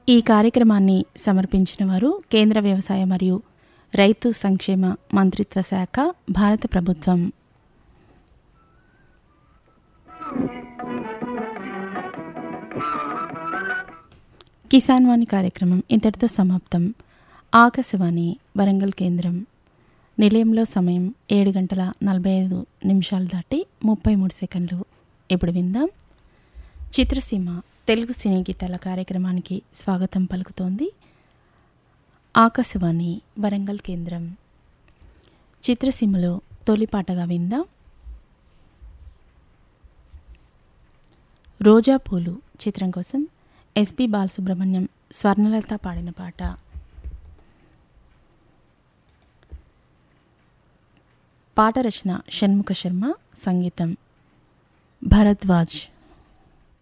ఈ కార్యక్రమాన్ని సమర్పించిన వారు కేంద్ర వ్యవసాయ మరియు రైతు సంక్షేమ మంత్రిత్వ శాఖ భారత ప్రభుత్వం కిసాన్ వాణి కార్యక్రమం ఇంతటితో సమాప్తం ఆకాశవాణి వరంగల్ కేంద్రం నిలయంలో సమయం ఏడు గంటల నలభై ఐదు నిమిషాలు దాటి ముప్పై మూడు సెకండ్లు ఇప్పుడు విందాం చిత్రసీమ తెలుగు సినీ గీతాల కార్యక్రమానికి స్వాగతం పలుకుతోంది ఆకాశవాణి వరంగల్ కేంద్రం చిత్రసీమలో తొలిపాటగా విందాం రోజా పూలు చిత్రం కోసం ఎస్పి బాలసుబ్రహ్మణ్యం స్వర్ణలత పాడిన పాట పాట రచన షణ్ముఖ శర్మ సంగీతం భరద్వాజ్